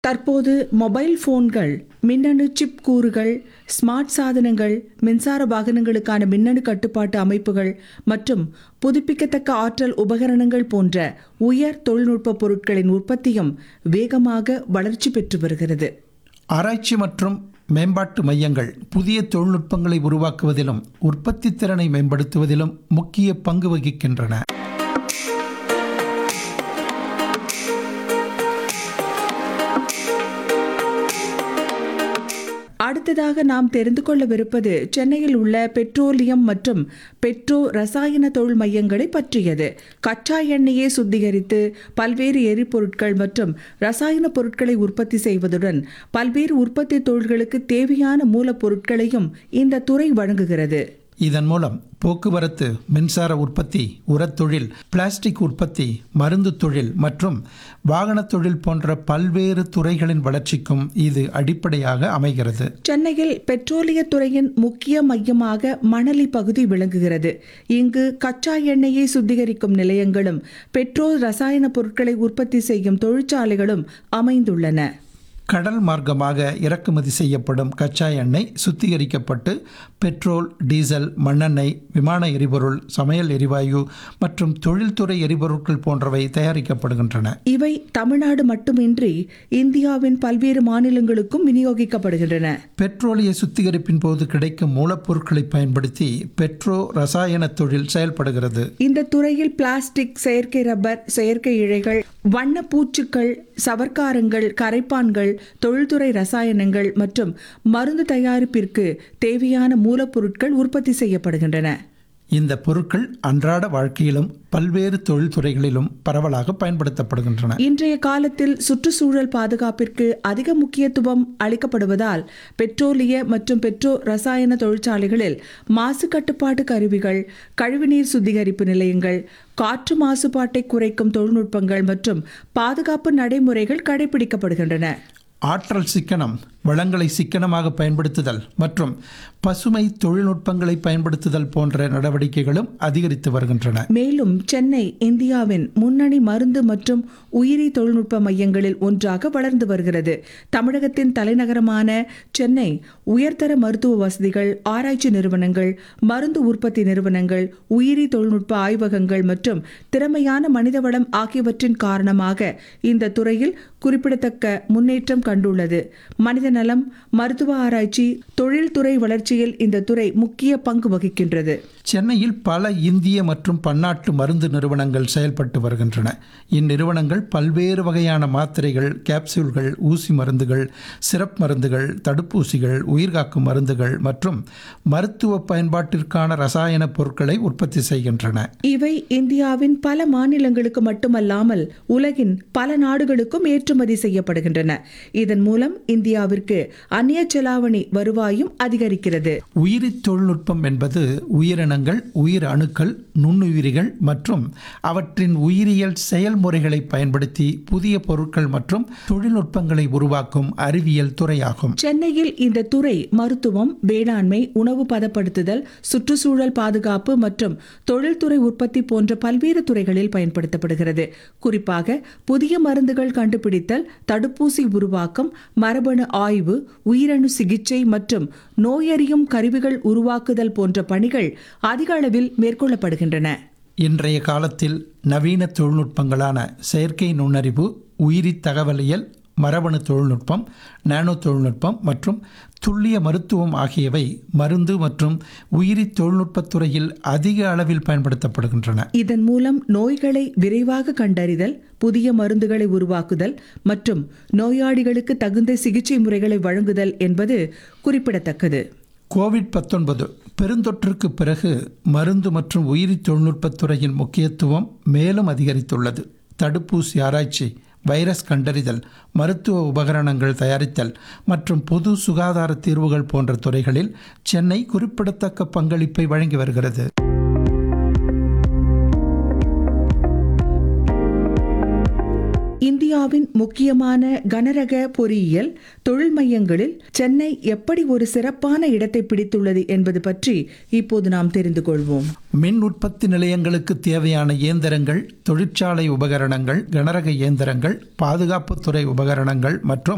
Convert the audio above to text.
தற்போது மொபைல் போன்கள் மின்னணு சிப் கூறுகள் ஸ்மார்ட் சாதனங்கள் மின்சார வாகனங்களுக்கான மின்னணு கட்டுப்பாட்டு அமைப்புகள் மற்றும் புதுப்பிக்கத்தக்க ஆற்றல் உபகரணங்கள் போன்ற உயர் தொழில்நுட்ப பொருட்களின் உற்பத்தியும் வேகமாக வளர்ச்சி பெற்று வருகிறது ஆராய்ச்சி மற்றும் மேம்பாட்டு மையங்கள் புதிய தொழில்நுட்பங்களை உருவாக்குவதிலும் உற்பத்தி திறனை மேம்படுத்துவதிலும் முக்கிய பங்கு வகிக்கின்றன அடுத்ததாக நாம் தெரிந்து கொள்ளவிருப்பது சென்னையில் உள்ள பெட்ரோலியம் மற்றும் பெட்ரோ ரசாயன தொழில் மையங்களை பற்றியது கச்சா எண்ணெயை சுத்திகரித்து பல்வேறு எரிபொருட்கள் மற்றும் ரசாயன பொருட்களை உற்பத்தி செய்வதுடன் பல்வேறு உற்பத்தி தொழில்களுக்கு தேவையான மூலப்பொருட்களையும் இந்த துறை வழங்குகிறது இதன் மூலம் போக்குவரத்து மின்சார உற்பத்தி உரத் தொழில் பிளாஸ்டிக் உற்பத்தி மருந்து தொழில் மற்றும் வாகனத் தொழில் போன்ற பல்வேறு துறைகளின் வளர்ச்சிக்கும் இது அடிப்படையாக அமைகிறது சென்னையில் பெட்ரோலிய துறையின் முக்கிய மையமாக மணலி பகுதி விளங்குகிறது இங்கு கச்சா எண்ணெயை சுத்திகரிக்கும் நிலையங்களும் பெட்ரோல் ரசாயன பொருட்களை உற்பத்தி செய்யும் தொழிற்சாலைகளும் அமைந்துள்ளன கடல் மார்க்கமாக இறக்குமதி செய்யப்படும் கச்சா எண்ணெய் சுத்திகரிக்கப்பட்டு பெட்ரோல் டீசல் மண்ணெண்ணெய் விமான எரிபொருள் சமையல் எரிவாயு மற்றும் தொழில்துறை எரிபொருட்கள் போன்றவை தயாரிக்கப்படுகின்றன இவை தமிழ்நாடு மட்டுமின்றி இந்தியாவின் பல்வேறு மாநிலங்களுக்கும் விநியோகிக்கப்படுகின்றன பெட்ரோலிய சுத்திகரிப்பின் போது கிடைக்கும் மூலப்பொருட்களை பயன்படுத்தி பெட்ரோ ரசாயன தொழில் செயல்படுகிறது இந்த துறையில் பிளாஸ்டிக் செயற்கை ரப்பர் செயற்கை இழைகள் வண்ண பூச்சுக்கள் சவர்க்காரங்கள் கரைப்பான்கள் தொழில்துறை ரசாயனங்கள் மற்றும் மருந்து தயாரிப்பிற்கு தேவையான மூலப்பொருட்கள் உற்பத்தி செய்யப்படுகின்றன இந்த பொருட்கள் அன்றாட வாழ்க்கையிலும் பல்வேறு தொழில்துறைகளிலும் பரவலாக பயன்படுத்தப்படுகின்றன இன்றைய காலத்தில் சுற்றுச்சூழல் பாதுகாப்பிற்கு அதிக முக்கியத்துவம் அளிக்கப்படுவதால் பெட்ரோலிய மற்றும் பெட்ரோ ரசாயன தொழிற்சாலைகளில் மாசு கட்டுப்பாட்டு கருவிகள் கழிவுநீர் சுத்திகரிப்பு நிலையங்கள் காற்று மாசுபாட்டை குறைக்கும் தொழில்நுட்பங்கள் மற்றும் பாதுகாப்பு நடைமுறைகள் கடைபிடிக்கப்படுகின்றன ஆற்றல் சிக்கனம் வளங்களை சிக்கனமாக பயன்படுத்துதல் மற்றும் பசுமை தொழில்நுட்பங்களை பயன்படுத்துதல் போன்ற நடவடிக்கைகளும் அதிகரித்து வருகின்றன மேலும் சென்னை இந்தியாவின் முன்னணி மருந்து மற்றும் உயிரி தொழில்நுட்ப மையங்களில் ஒன்றாக வளர்ந்து வருகிறது தமிழகத்தின் தலைநகரமான சென்னை உயர்தர மருத்துவ வசதிகள் ஆராய்ச்சி நிறுவனங்கள் மருந்து உற்பத்தி நிறுவனங்கள் உயிரி தொழில்நுட்ப ஆய்வகங்கள் மற்றும் திறமையான மனிதவளம் ஆகியவற்றின் காரணமாக இந்த துறையில் குறிப்பிடத்தக்க முன்னேற்றம் கண்டுள்ளது மனித நலம் மருத்துவ ஆராய்ச்சி தொழில்துறை வளர்ச்சியில் இந்த துறை முக்கிய பங்கு வகிக்கின்றது சென்னையில் பல இந்திய மற்றும் பன்னாட்டு மருந்து நிறுவனங்கள் செயல்பட்டு வருகின்றன இந்நிறுவனங்கள் பல்வேறு வகையான மாத்திரைகள் கேப்சூல்கள் ஊசி மருந்துகள் சிரப் மருந்துகள் தடுப்பூசிகள் உயிர்காக்கும் மருந்துகள் மற்றும் மருத்துவ பயன்பாட்டிற்கான ரசாயன பொருட்களை உற்பத்தி செய்கின்றன இவை இந்தியாவின் பல மாநிலங்களுக்கு மட்டுமல்லாமல் உலகின் பல நாடுகளுக்கும் ஏற்றுமதி செய்யப்படுகின்றன இதன் மூலம் இந்தியாவிற்கு அந்நிய செலாவணி வருவாயும் அதிகரிக்கிறது உயிரி தொழில்நுட்பம் என்பது உயிரினங்கள் உயிர் அணுக்கள் நுண்ணுயிரிகள் மற்றும் அவற்றின் உயிரியல் செயல்முறைகளை பயன்படுத்தி புதிய பொருட்கள் மற்றும் தொழில்நுட்பங்களை உருவாக்கும் அறிவியல் துறையாகும் சென்னையில் இந்த துறை மருத்துவம் வேளாண்மை உணவு பதப்படுத்துதல் சுற்றுச்சூழல் பாதுகாப்பு மற்றும் தொழில்துறை உற்பத்தி போன்ற பல்வேறு துறைகளில் பயன்படுத்தப்படுகிறது குறிப்பாக புதிய மருந்துகள் கண்டுபிடித்தல் தடுப்பூசி உருவாக்கம் மரபணு ஆய்வு உயிரணு சிகிச்சை மற்றும் நோயறியும் கருவிகள் உருவாக்குதல் போன்ற பணிகள் அதிக அளவில் மேற்கொள்ளப்படுகின்றன இன்றைய காலத்தில் நவீன தொழில்நுட்பங்களான செயற்கை நுண்ணறிவு உயிரி தகவலியல் மரபணு தொழில்நுட்பம் நானோ தொழில்நுட்பம் மற்றும் துல்லிய மருத்துவம் ஆகியவை மருந்து மற்றும் உயிரி தொழில்நுட்பத் துறையில் அதிக அளவில் பயன்படுத்தப்படுகின்றன இதன் மூலம் நோய்களை விரைவாக கண்டறிதல் புதிய மருந்துகளை உருவாக்குதல் மற்றும் நோயாளிகளுக்கு தகுந்த சிகிச்சை முறைகளை வழங்குதல் என்பது குறிப்பிடத்தக்கது கோவிட் பத்தொன்பது பெருந்தொற்றுக்கு பிறகு மருந்து மற்றும் உயிரி தொழில்நுட்பத் துறையின் முக்கியத்துவம் மேலும் அதிகரித்துள்ளது தடுப்பூசி ஆராய்ச்சி வைரஸ் கண்டறிதல் மருத்துவ உபகரணங்கள் தயாரித்தல் மற்றும் பொது சுகாதார தீர்வுகள் போன்ற துறைகளில் சென்னை குறிப்பிடத்தக்க பங்களிப்பை வழங்கி வருகிறது இந்தியாவின் முக்கியமான கனரக பொறியியல் தொழில் மையங்களில் சென்னை எப்படி ஒரு சிறப்பான இடத்தை பிடித்துள்ளது என்பது பற்றி இப்போது நாம் தெரிந்து கொள்வோம் மின் உற்பத்தி நிலையங்களுக்கு தேவையான இயந்திரங்கள் தொழிற்சாலை உபகரணங்கள் கனரக இயந்திரங்கள் பாதுகாப்புத்துறை உபகரணங்கள் மற்றும்